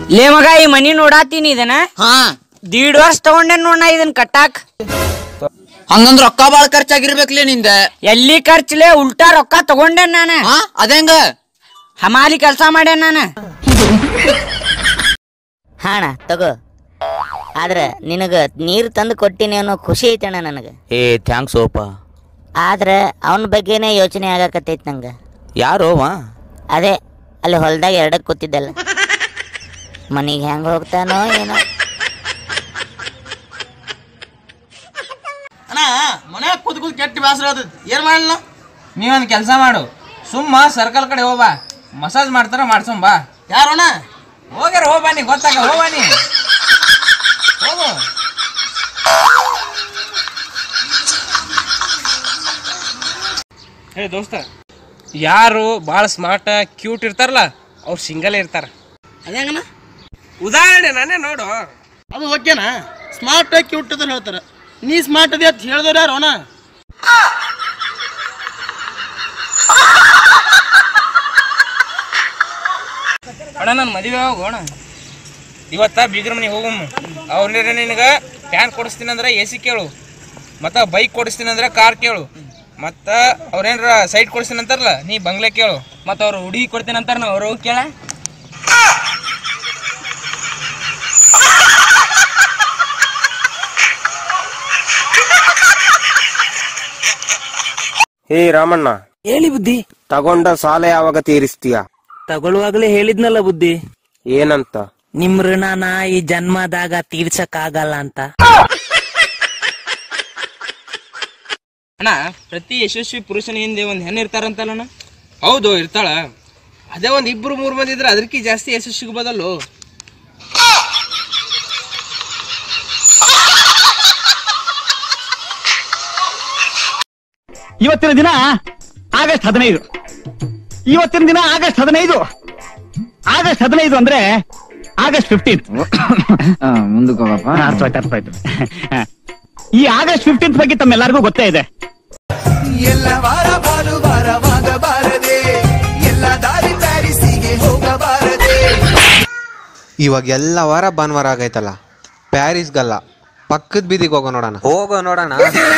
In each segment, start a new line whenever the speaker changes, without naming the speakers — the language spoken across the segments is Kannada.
ಲೇ ಮಗ ಈ ಮನಿ ನೋಡಾತೀನಿ ಇದನ್ನ
ಹಾ
ದೀಡ್ ವರ್ಷ ತಗೊಂಡೇನ್ ನೋಡ ಇದನ್ ಕಟ್ಟಾಕ್
ಹಂಗಂದ್ರ ರೊಕ್ಕ ಬಾಳ ಖರ್ಚಾಗಿರ್ಬೇಕ್ಲೇ ನಿಂದ
ಎಲ್ಲಿ ಖರ್ಚ್ಲೆ ಉಲ್ಟಾ ರೊಕ್ಕ ತಗೊಂಡೇನ್ ನಾನ
ಹಾ ಅದೇಂಗ
ಹಮಾಲಿ ಕೆಲಸ ಮಾಡ್ಯಾನ ನಾನ
ಹಾಣ ತಗೋ ಆದ್ರ ನಿನಗ ನೀರು ತಂದು ಕೊಟ್ಟಿನಿ ಅನ್ನೋ ಖುಷಿ ಐತಣ್ಣ ನನಗೆ
ಏ ಥ್ಯಾಂಕ್ಸ್ ಓಪ
ಆದ್ರ ಅವನ ಬಗ್ಗೆನೇ ಯೋಚನೆ ಆಗಾಕತ್ತೈತಿ ನಂಗೆ
ಯಾರೋ ಅವ
ಅದೇ ಅಲ್ಲಿ ಹೊಲ್ದಾಗ ಎರಡಕ್ಕೆ ಕೂತಿದ್ದಲ್ಲ ಮನೆಗೆ ಹೆಂಗೆ ಹೋಗ್ತಾನೋ ಏನೋ
ಅಣ್ಣ ಮನ್ಯಾಗ ಕೂತ್ ಕೂತ್ ಕೆಟ್ಟ ಬೇಸರ ಆದತ್ ಏನ್ ಮಾಡಲ್ಲ
ನೀವೊಂದು ಕೆಲಸ ಮಾಡು ಸುಮ್ಮ ಸರ್ಕಲ್ ಕಡೆ ಹೋಗ್ಬಾ ಮಸಾಜ್ ಮಾಡ್ತಾರ ಮಾಡ್ಸೋಂಬಾ
ಯಾರೋಣ
ಹೋಗ್ಯಾರ ಹೋಗ್ಬಾ ನೀ ಗೊತ್ತಾಗ ಹೋಗ್ಬಾ ನೀ ಹೋಗು
ಏ ದೋಸ್ತ ಯಾರು ಭಾಳ ಸ್ಮಾರ್ಟ್ ಕ್ಯೂಟ್ ಇರ್ತಾರಲ್ಲ ಅವ್ರು ಸಿಂಗಲ್ ಇರ್ತಾರ
ಅದೇಂಗನ
ಉದಾಹರಣೆ ನಾನೇ ನೋಡು
ಅದು ಓಕೆನಾ ಸ್ಮಾರ್ಟ್ ಕ್ಯೂಟ್ ಅಂತ ಹೇಳ್ತಾರ ನೀ ಸ್ಮಾರ್ಟ್ ಅದಿ ಅಂತ ಹೇಳ್ದವ್ರು ಯಾರು ಅಣ್ಣ
ಅಣ್ಣ ನನ್ನ ಮದುವೆ ಹೋಗೋಣ ಇವತ್ತ ಬೀಗ್ರ ಮನೆಗೆ ಹೋಗಮ್ಮ ಅವ್ರ ನಿನಗೆ ಫ್ಯಾನ್ ಕೊಡಿಸ್ತೀನಿ ಅಂದ್ರೆ ಎ ಸಿ ಕೇಳು ಮತ್ತು ಬೈಕ್ ಕೊಡಿಸ್ತೀನಿ ಅಂದ್ರೆ ಕಾರ್ ಕೇಳು ಮತ್ತು ಅವ್ರೇನ್ರ ಸೈಟ್ ಕೊಡಿಸ್ತೀನಿ ಅಂತಾರಲ್ಲ ನೀ ಬಂಗ್ಲೆ ಕೇಳು ಮತ್ತು ಅವ್ರು ಹುಡುಗಿ ಕೊಡ್ತೀನಿ ಅಂತಾರ ಅವ್ರು ಹೋಗಿ ಕೇಳ
ಹೇ ರಾಮಣ್ಣ
ಹೇಳಿ ಬುದ್ಧಿ
ತಗೊಂಡ ಸಾಲ ಯಾವಾಗ ತೀರಿಸ್ತೀಯ
ತಗೊಳ್ಳುವಾಗ್ಲೇ ಹೇಳಿದ್ನಲ್ಲ ಬುದ್ಧಿ
ಏನಂತ
ನಿಮ್ ಋಣನ ಈ ಜನ್ಮದಾಗ ತೀರ್ಸಕ್ ಆಗಲ್ಲ ಅಂತ
ಅಣ್ಣ ಪ್ರತಿ ಯಶಸ್ವಿ ಪುರುಷನ ಹಿಂದೆ ಒಂದು ಹೆಣ್ಣು ಇರ್ತಾರಂತಲ್ಲಣ್ಣ ಹೌದು ಇರ್ತಾಳ ಅದೇ ಒಂದು ಇಬ್ರು ಮೂರು ಮಂದಿ ಇದ್ರೆ ಅದಕ್ಕೆ ಜಾಸ್ತಿ ಯಶಸ್ಸು ಸಿಗ್ಬೋದಲ್ಲೋ
ಇವತ್ತಿನ ದಿನ ಆಗಸ್ಟ್ ಹದಿನೈದು ಇವತ್ತಿನ ದಿನ ಆಗಸ್ಟ್ ಹದಿನೈದು ಆಗಸ್ಟ್ ಹದಿನೈದು ಅಂದ್ರೆ ಆಗಸ್ಟ್ ಫಿಫ್ಟೀನ್ತ್ ಮುಂದಕ್ಕೆ ಅರ್ಥವಾಯ್ತು ಅರ್ಥವಾಯ್ತು ಈ ಆಗಸ್ಟ್ ಫಿಫ್ಟೀನ್ತ್ ಬಗ್ಗೆ ತಮ್ಮೆಲ್ಲರಿಗೂ ಗೊತ್ತೇ ಇದೆ
ಎಲ್ಲ ವಾರ ಭಾನುವಾರವಾಗಬಾರದೆ ಎಲ್ಲ ದಾರಿ ಪ್ಯಾರಿಸಿಗೆ ಹೋಗಬಾರದೆ
ಇವಾಗ ಎಲ್ಲ ವಾರ ಭಾನುವಾರ ಆಗೈತಲ್ಲ ಪ್ಯಾರಿಸ್ಗಲ್ಲ ಪಕ್ಕದ ಬೀದಿಗೆ ಹೋಗೋ ನೋಡೋಣ
ಹೋಗೋ ನೋಡೋಣ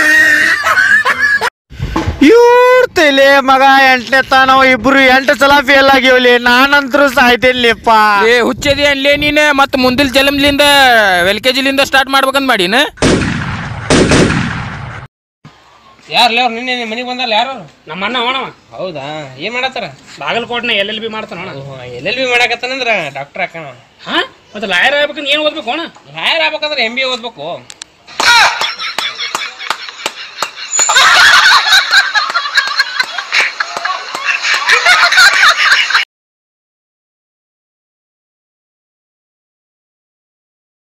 ಇವ್ರ್ತೇಲೆ ಮಗ ಎಂಟನೇ ತಾನವ ಇಬ್ರು ಎಂಟು ಸಲ ಫೇಲ್ ಆಗಿವ್ಲಿ ನಾನಂತರೂ ಸಾಯ್ತೇಲಿಪ್ಪ
ಏ ಹುಚ್ಚದಿ ಅನ್ಲೇ ನೀನು ಮತ್ತೆ ಮುಂದಿನ ಜಲಮ್ಲಿಂದ ಎಲ್ ಕೆ ಜಿಲಿಂದ ಸ್ಟಾರ್ಟ್ ಮಾಡ್ಬೇಕಂತ ಮಾಡಿನ ಯಾರ್ಲೇ ಅವ್ರು ನಿನ್ನೆ ಮನೆಗೆ ಬಂದಲ್ಲ ಯಾರು
ನಮ್ಮ ಅಣ್ಣ ಅವನವ
ಹೌದಾ ಏನ್ ಮಾಡತ್ತಾರ
ಬಾಗಲಕೋಟ್ನ ಎಲ್ ಎಲ್ ಬಿ ಮಾಡ್ತಾನ
ಎಲ್ ಎಲ್ ಬಿ ಮಾಡಕತ್ತಾನಂದ್ರ ಡಾಕ್ಟರ್ ಹಾಕಣ
ಹಾ ಮತ್ತೆ ಲಾಯರ್ ಆಗ್ಬೇಕಂದ್ರೆ ಏನ್ ಓದ್ಬೇಕು ಅಣ್ಣ
ಲಾಯರ್ ಆಗ್ಬೇಕಂದ್ರೆ ಎಂ ಬಿ ಓದ್ಬೇಕು